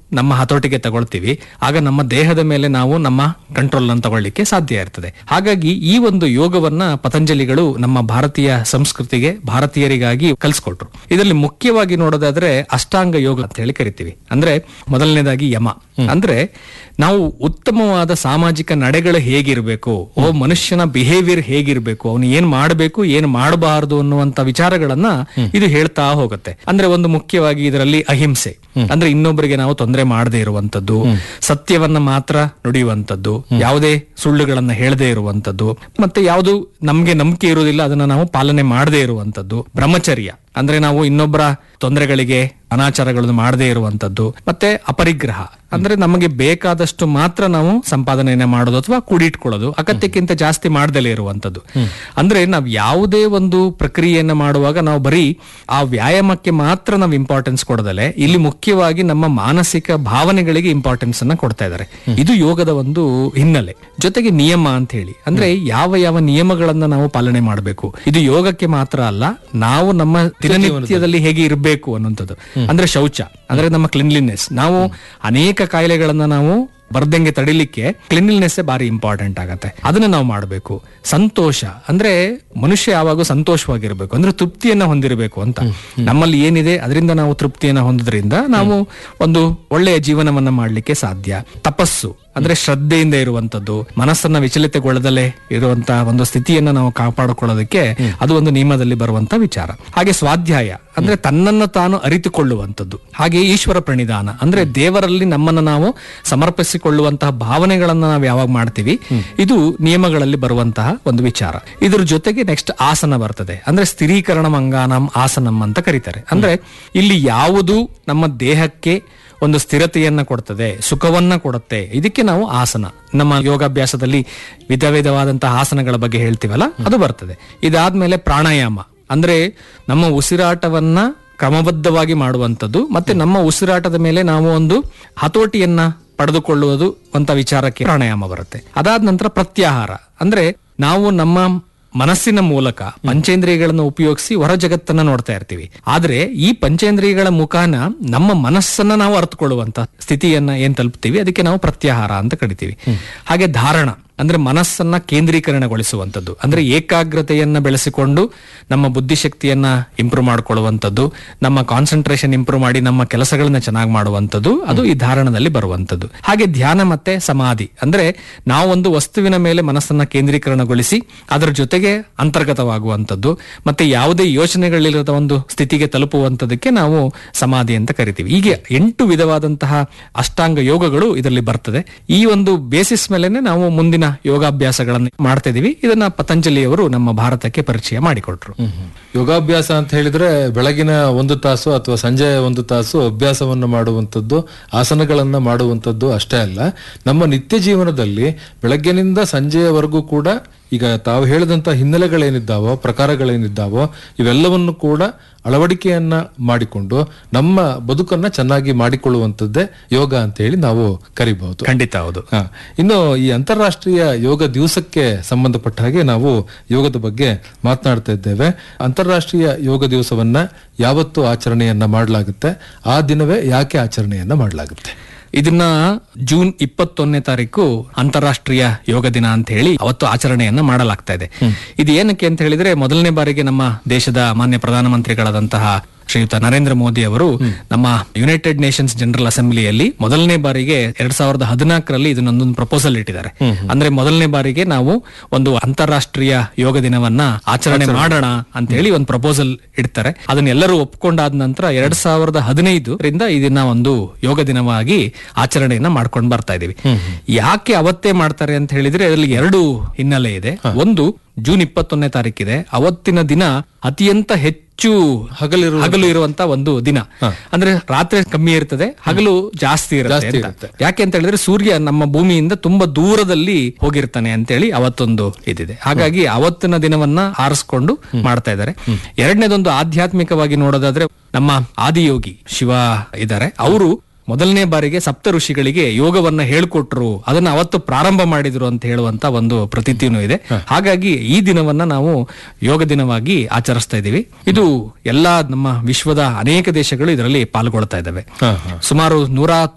ನಮ್ಮ ಹತೋಟಿಗೆ ತಗೊಳ್ತೀವಿ ಆಗ ನಮ್ಮ ದೇಹದ ಮೇಲೆ ನಾವು ನಮ್ಮ ಕಂಟ್ರೋಲ್ ಅನ್ನು ತಗೊಳ್ಳಿಕ್ಕೆ ಸಾಧ್ಯ ಇರ್ತದೆ ಹಾಗಾಗಿ ಈ ಒಂದು ಯೋಗವನ್ನ ಪತಂಜಲಿಗಳು ನಮ್ಮ ಭಾರತೀಯ ಸಂಸ್ಕೃತಿಗೆ ಭಾರತೀಯರಿಗಾಗಿ ಕಲಿಸ್ಕೊಟ್ರು ಇದರಲ್ಲಿ ಮುಖ್ಯವಾಗಿ ನೋಡೋದಾದ್ರೆ ಅಷ್ಟಾಂಗ ಯೋಗ ಅಂತ ಹೇಳಿ ಕರಿತೀವಿ ಅಂದ್ರೆ ಮೊದಲನೇದಾಗಿ ಯಮ ಅಂದ್ರೆ ನಾವು ಉತ್ತಮವಾದ ಸಾಮಾಜಿಕ ನಡೆಗಳು ಹೇಗಿರ್ಬೇಕು ಓ ಮನುಷ್ಯನ ಬಿಹೇವಿಯರ್ ಹೇಗಿರ್ಬೇಕು ಅವನು ಏನ್ ಮಾಡಬೇಕು ಏನ್ ಮಾಡಬಾರದು ಅನ್ನುವಂತ ವಿಚಾರಗಳನ್ನ ಇದು ಹೇಳ್ತಾ ಹೋಗುತ್ತೆ ಅಂದ್ರೆ ಒಂದು ಮುಖ್ಯವಾಗಿ ಇದರಲ್ಲಿ ಅಹಿಂಸೆ ಅಂದ್ರೆ ಇನ್ನೊಬ್ಬರಿಗೆ ನಾವು ತೊಂದರೆ ಮಾಡದೇ ಇರುವಂತದ್ದು ಸತ್ಯವನ್ನ ಮಾತ್ರ ನುಡಿಯುವಂತದ್ದು ಯಾವುದೇ ಸುಳ್ಳುಗಳನ್ನ ಹೇಳದೇ ಇರುವಂತದ್ದು ಮತ್ತೆ ಯಾವುದು ನಮ್ಗೆ ನಂಬಿಕೆ ಇರುವುದಿಲ್ಲ ಅದನ್ನ ನಾವು ಪಾಲನೆ ಮಾಡದೇ ಇರುವಂತದ್ದು ಬ್ರಹ್ಮಚರ್ಯ ಅಂದ್ರೆ ನಾವು ಇನ್ನೊಬ್ಬರ ತೊಂದರೆಗಳಿಗೆ ಅನಾಚಾರಗಳನ್ನು ಮಾಡದೇ ಇರುವಂತದ್ದು ಮತ್ತೆ ಅಪರಿಗ್ರಹ ಅಂದ್ರೆ ನಮಗೆ ಬೇಕಾದಷ್ಟು ಮಾತ್ರ ನಾವು ಸಂಪಾದನೆಯನ್ನ ಮಾಡೋದು ಅಥವಾ ಕೂಡಿಟ್ಕೊಳ್ಳೋದು ಅಗತ್ಯಕ್ಕಿಂತ ಜಾಸ್ತಿ ಮಾಡ್ದಲೇ ಇರುವಂತದ್ದು ಅಂದ್ರೆ ನಾವು ಯಾವುದೇ ಒಂದು ಪ್ರಕ್ರಿಯೆಯನ್ನ ಮಾಡುವಾಗ ನಾವು ಬರೀ ಆ ವ್ಯಾಯಾಮಕ್ಕೆ ಮಾತ್ರ ನಾವು ಇಂಪಾರ್ಟೆನ್ಸ್ ಕೊಡದಲೆ ಇಲ್ಲಿ ಮುಖ್ಯವಾಗಿ ನಮ್ಮ ಮಾನಸಿಕ ಭಾವನೆಗಳಿಗೆ ಇಂಪಾರ್ಟೆನ್ಸ್ ಅನ್ನ ಕೊಡ್ತಾ ಇದ್ದಾರೆ ಇದು ಯೋಗದ ಒಂದು ಹಿನ್ನೆಲೆ ಜೊತೆಗೆ ನಿಯಮ ಅಂತ ಹೇಳಿ ಅಂದ್ರೆ ಯಾವ ಯಾವ ನಿಯಮಗಳನ್ನ ನಾವು ಪಾಲನೆ ಮಾಡಬೇಕು ಇದು ಯೋಗಕ್ಕೆ ಮಾತ್ರ ಅಲ್ಲ ನಾವು ನಮ್ಮ ದಿನನಿತ್ಯದಲ್ಲಿ ಹೇಗೆ ಇರಬೇಕು ಅನ್ನುವಂಥದ್ದು ಅಂದ್ರೆ ಶೌಚ ಅಂದ್ರೆ ನಮ್ಮ ಕ್ಲಿನ್ಲಿನೆಸ್ ನಾವು ಅನೇಕ ಕಾಯಿಲೆಗಳನ್ನ ನಾವು ಬರ್ದಂಗೆ ತಡಿಲಿಕ್ಕೆ ಕ್ಲಿನ್ಲಿನೆಸ್ ಬಾರಿ ಇಂಪಾರ್ಟೆಂಟ್ ಆಗತ್ತೆ ಅದನ್ನ ನಾವು ಮಾಡಬೇಕು ಸಂತೋಷ ಅಂದ್ರೆ ಮನುಷ್ಯ ಯಾವಾಗ ಸಂತೋಷವಾಗಿರ್ಬೇಕು ಅಂದ್ರೆ ತೃಪ್ತಿಯನ್ನ ಹೊಂದಿರಬೇಕು ಅಂತ ನಮ್ಮಲ್ಲಿ ಏನಿದೆ ಅದರಿಂದ ನಾವು ತೃಪ್ತಿಯನ್ನ ಹೊಂದೋದ್ರಿಂದ ನಾವು ಒಂದು ಒಳ್ಳೆಯ ಜೀವನವನ್ನ ಮಾಡ್ಲಿಕ್ಕೆ ಸಾಧ್ಯ ತಪಸ್ಸು ಅಂದ್ರೆ ಶ್ರದ್ಧೆಯಿಂದ ಇರುವಂತದ್ದು ಮನಸ್ಸನ್ನ ವಿಚಲಿತಗೊಳ್ಳದಲ್ಲೇ ಇರುವಂತಹ ಒಂದು ಸ್ಥಿತಿಯನ್ನ ನಾವು ಕಾಪಾಡಿಕೊಳ್ಳೋದಕ್ಕೆ ಅದು ಒಂದು ನಿಯಮದಲ್ಲಿ ಬರುವಂತ ವಿಚಾರ ಹಾಗೆ ಸ್ವಾಧ್ಯಾಯ ಅಂದ್ರೆ ತನ್ನನ್ನು ತಾನು ಅರಿತುಕೊಳ್ಳುವಂಥದ್ದು ಹಾಗೆ ಈಶ್ವರ ಪ್ರಣಿಧಾನ ಅಂದ್ರೆ ದೇವರಲ್ಲಿ ನಮ್ಮನ್ನ ನಾವು ಸಮರ್ಪಿಸಿಕೊಳ್ಳುವಂತಹ ಭಾವನೆಗಳನ್ನ ನಾವು ಯಾವಾಗ ಮಾಡ್ತೀವಿ ಇದು ನಿಯಮಗಳಲ್ಲಿ ಬರುವಂತಹ ಒಂದು ವಿಚಾರ ಇದ್ರ ಜೊತೆಗೆ ನೆಕ್ಸ್ಟ್ ಆಸನ ಬರ್ತದೆ ಅಂದ್ರೆ ಸ್ಥಿರೀಕರಣ ಮಂಗಾನಂ ಆಸನಂ ಅಂತ ಕರೀತಾರೆ ಅಂದ್ರೆ ಇಲ್ಲಿ ಯಾವುದು ನಮ್ಮ ದೇಹಕ್ಕೆ ಒಂದು ಸ್ಥಿರತೆಯನ್ನ ಕೊಡ್ತದೆ ಸುಖವನ್ನ ಕೊಡುತ್ತೆ ಇದಕ್ಕೆ ನಾವು ಆಸನ ನಮ್ಮ ಯೋಗಾಭ್ಯಾಸದಲ್ಲಿ ವಿಧ ವಿಧವಾದಂತಹ ಆಸನಗಳ ಬಗ್ಗೆ ಹೇಳ್ತೀವಲ್ಲ ಅದು ಬರ್ತದೆ ಇದಾದ್ಮೇಲೆ ಪ್ರಾಣಾಯಾಮ ಅಂದ್ರೆ ನಮ್ಮ ಉಸಿರಾಟವನ್ನ ಕ್ರಮಬದ್ಧವಾಗಿ ಮಾಡುವಂಥದ್ದು ಮತ್ತೆ ನಮ್ಮ ಉಸಿರಾಟದ ಮೇಲೆ ನಾವು ಒಂದು ಹತೋಟಿಯನ್ನ ಪಡೆದುಕೊಳ್ಳುವುದು ಅಂತ ವಿಚಾರಕ್ಕೆ ಪ್ರಾಣಾಯಾಮ ಬರುತ್ತೆ ಅದಾದ ನಂತರ ಪ್ರತ್ಯಾಹಾರ ಅಂದ್ರೆ ನಾವು ನಮ್ಮ ಮನಸ್ಸಿನ ಮೂಲಕ ಪಂಚೇಂದ್ರಿಯಗಳನ್ನು ಉಪಯೋಗಿಸಿ ಹೊರ ಜಗತ್ತನ್ನ ನೋಡ್ತಾ ಇರ್ತೀವಿ ಆದ್ರೆ ಈ ಪಂಚೇಂದ್ರಿಯಗಳ ಮುಖಾನ ನಮ್ಮ ಮನಸ್ಸನ್ನ ನಾವು ಅರ್ಥಕೊಳ್ಳುವಂತ ಸ್ಥಿತಿಯನ್ನ ಏನ್ ತಲುಪ್ತೀವಿ ಅದಕ್ಕೆ ನಾವು ಪ್ರತ್ಯಾಹಾರ ಅಂತ ಕರಿತೀವಿ ಹಾಗೆ ಧಾರಣ ಅಂದ್ರೆ ಮನಸ್ಸನ್ನ ಕೇಂದ್ರೀಕರಣಗೊಳಿಸುವಂಥದ್ದು ಅಂದ್ರೆ ಏಕಾಗ್ರತೆಯನ್ನ ಬೆಳೆಸಿಕೊಂಡು ನಮ್ಮ ಬುದ್ಧಿಶಕ್ತಿಯನ್ನ ಇಂಪ್ರೂವ್ ಮಾಡ್ಕೊಳ್ಳುವಂಥದ್ದು ನಮ್ಮ ಕಾನ್ಸಂಟ್ರೇಷನ್ ಇಂಪ್ರೂವ್ ಮಾಡಿ ನಮ್ಮ ಕೆಲಸಗಳನ್ನ ಚೆನ್ನಾಗಿ ಮಾಡುವಂಥದ್ದು ಅದು ಈ ಧಾರಣದಲ್ಲಿ ಬರುವಂಥದ್ದು ಹಾಗೆ ಧ್ಯಾನ ಮತ್ತೆ ಸಮಾಧಿ ಅಂದ್ರೆ ನಾವು ಒಂದು ವಸ್ತುವಿನ ಮೇಲೆ ಮನಸ್ಸನ್ನ ಕೇಂದ್ರೀಕರಣಗೊಳಿಸಿ ಅದರ ಜೊತೆಗೆ ಅಂತರ್ಗತವಾಗುವಂಥದ್ದು ಮತ್ತೆ ಯಾವುದೇ ಯೋಚನೆಗಳಿಲ್ಲದ ಒಂದು ಸ್ಥಿತಿಗೆ ತಲುಪುವಂಥದಕ್ಕೆ ನಾವು ಸಮಾಧಿ ಅಂತ ಕರಿತೀವಿ ಹೀಗೆ ಎಂಟು ವಿಧವಾದಂತಹ ಅಷ್ಟಾಂಗ ಯೋಗಗಳು ಇದರಲ್ಲಿ ಬರ್ತದೆ ಈ ಒಂದು ಬೇಸಿಸ್ ಮೇಲೆನೆ ನಾವು ಮುಂದಿನ ಯೋಗಾಭ್ಯಾಸಗಳನ್ನು ಮಾಡ್ತಾ ಇದೀವಿ ಇದನ್ನ ಪತಂಜಲಿಯವರು ನಮ್ಮ ಭಾರತಕ್ಕೆ ಪರಿಚಯ ಮಾಡಿಕೊಟ್ರು ಯೋಗಾಭ್ಯಾಸ ಅಂತ ಹೇಳಿದ್ರೆ ಬೆಳಗಿನ ಒಂದು ತಾಸು ಅಥವಾ ಸಂಜೆ ಒಂದು ತಾಸು ಅಭ್ಯಾಸವನ್ನು ಮಾಡುವಂಥದ್ದು ಆಸನಗಳನ್ನ ಮಾಡುವಂಥದ್ದು ಅಷ್ಟೇ ಅಲ್ಲ ನಮ್ಮ ನಿತ್ಯ ಜೀವನದಲ್ಲಿ ಬೆಳಗ್ಗಿನಿಂದ ಸಂಜೆಯವರೆಗೂ ಕೂಡ ಈಗ ತಾವು ಹೇಳಿದಂತ ಹಿನ್ನೆಲೆಗಳೇನಿದ್ದಾವೋ ಪ್ರಕಾರಗಳೇನಿದ್ದಾವೋ ಇವೆಲ್ಲವನ್ನು ಕೂಡ ಅಳವಡಿಕೆಯನ್ನ ಮಾಡಿಕೊಂಡು ನಮ್ಮ ಬದುಕನ್ನ ಚೆನ್ನಾಗಿ ಮಾಡಿಕೊಳ್ಳುವಂಥದ್ದೇ ಯೋಗ ಅಂತ ಹೇಳಿ ನಾವು ಕರಿಬಹುದು ಖಂಡಿತ ಹೌದು ಹಾ. ಇನ್ನು ಈ ಅಂತಾರಾಷ್ಟ್ರೀಯ ಯೋಗ ದಿವಸಕ್ಕೆ ಸಂಬಂಧಪಟ್ಟ ಹಾಗೆ ನಾವು ಯೋಗದ ಬಗ್ಗೆ ಮಾತನಾಡ್ತಾ ಇದ್ದೇವೆ ಅಂತಾರಾಷ್ಟ್ರೀಯ ಯೋಗ ದಿವಸವನ್ನ ಯಾವತ್ತು ಆಚರಣೆಯನ್ನ ಮಾಡಲಾಗುತ್ತೆ ಆ ದಿನವೇ ಯಾಕೆ ಆಚರಣೆಯನ್ನ ಮಾಡಲಾಗುತ್ತೆ ಇದನ್ನ ಜೂನ್ ಇಪ್ಪತ್ತೊಂದನೇ ತಾರೀಕು ಅಂತಾರಾಷ್ಟ್ರೀಯ ಯೋಗ ದಿನ ಅಂತ ಹೇಳಿ ಅವತ್ತು ಆಚರಣೆಯನ್ನ ಮಾಡಲಾಗ್ತಾ ಇದೆ ಇದು ಏನಕ್ಕೆ ಅಂತ ಹೇಳಿದ್ರೆ ಮೊದಲನೇ ಬಾರಿಗೆ ನಮ್ಮ ದೇಶದ ಮಾನ್ಯ ಪ್ರಧಾನಮಂತ್ರಿಗಳಾದಂತಹ ಶ್ರೀಯುತ ನರೇಂದ್ರ ಮೋದಿ ಅವರು ನಮ್ಮ ಯುನೈಟೆಡ್ ನೇಷನ್ಸ್ ಜನರಲ್ ಅಸೆಂಬ್ಲಿಯಲ್ಲಿ ಮೊದಲನೇ ಬಾರಿಗೆ ಎರಡ್ ಸಾವಿರದ ಹದಿನಾಲ್ಕರಲ್ಲಿ ಇದನ್ನೊಂದೊಂದು ಪ್ರಪೋಸಲ್ ಇಟ್ಟಿದ್ದಾರೆ ಅಂದ್ರೆ ಮೊದಲನೇ ಬಾರಿಗೆ ನಾವು ಒಂದು ಅಂತಾರಾಷ್ಟ್ರೀಯ ಯೋಗ ದಿನವನ್ನ ಆಚರಣೆ ಮಾಡೋಣ ಅಂತ ಹೇಳಿ ಒಂದು ಪ್ರಪೋಸಲ್ ಇಡ್ತಾರೆ ಅದನ್ನ ಎಲ್ಲರೂ ಒಪ್ಕೊಂಡಾದ ನಂತರ ಎರಡ್ ಸಾವಿರದ ಹದಿನೈದರಿಂದ ಇದನ್ನ ಒಂದು ಯೋಗ ದಿನವಾಗಿ ಆಚರಣೆಯನ್ನ ಮಾಡ್ಕೊಂಡು ಬರ್ತಾ ಇದೀವಿ ಯಾಕೆ ಅವತ್ತೇ ಮಾಡ್ತಾರೆ ಅಂತ ಹೇಳಿದ್ರೆ ಅದರಲ್ಲಿ ಎರಡು ಹಿನ್ನೆಲೆ ಇದೆ ಒಂದು ಜೂನ್ ಇಪ್ಪತ್ತೊಂದನೇ ತಾರೀಕಿದೆ ಅವತ್ತಿನ ದಿನ ಅತ್ಯಂತ ಹೆಚ್ಚು ಹಗಲು ಹಗಲು ಇರುವಂತ ಒಂದು ದಿನ ಅಂದ್ರೆ ರಾತ್ರಿ ಕಮ್ಮಿ ಇರ್ತದೆ ಹಗಲು ಜಾಸ್ತಿ ಇರುತ್ತೆ ಅಂತ. ಯಾಕೆ ಅಂತ ಹೇಳಿದ್ರೆ ಸೂರ್ಯ ನಮ್ಮ ಭೂಮಿಯಿಂದ ತುಂಬಾ ದೂರದಲ್ಲಿ ಹೋಗಿರ್ತಾನೆ ಅಂತೇಳಿ ಅವತ್ತೊಂದು ಇದಿದೆ ಹಾಗಾಗಿ ಅವತ್ತಿನ ದಿನವನ್ನ ಆರಿಸ್ಕೊಂಡು ಮಾಡ್ತಾ ಇದ್ದಾರೆ ಎರಡನೇದೊಂದು ಆಧ್ಯಾತ್ಮಿಕವಾಗಿ ನೋಡೋದಾದ್ರೆ ನಮ್ಮ ಆದಿಯೋಗಿ ಶಿವ ಇದ್ದಾರೆ ಅವರು ಮೊದಲನೇ ಬಾರಿಗೆ ಸಪ್ತ ಋಷಿಗಳಿಗೆ ಯೋಗವನ್ನ ಹೇಳ್ಕೊಟ್ರು ಅದನ್ನ ಅವತ್ತು ಪ್ರಾರಂಭ ಮಾಡಿದ್ರು ಅಂತ ಹೇಳುವಂತ ಒಂದು ಪ್ರತೀತಿನೂ ಇದೆ ಹಾಗಾಗಿ ಈ ದಿನವನ್ನ ನಾವು ಯೋಗ ದಿನವಾಗಿ ಆಚರಿಸ್ತಾ ಇದ್ದೀವಿ ಇದು ಎಲ್ಲಾ ನಮ್ಮ ವಿಶ್ವದ ಅನೇಕ ದೇಶಗಳು ಇದರಲ್ಲಿ ಪಾಲ್ಗೊಳ್ತಾ ಇದ್ದಾವೆ ಸುಮಾರು ನೂರ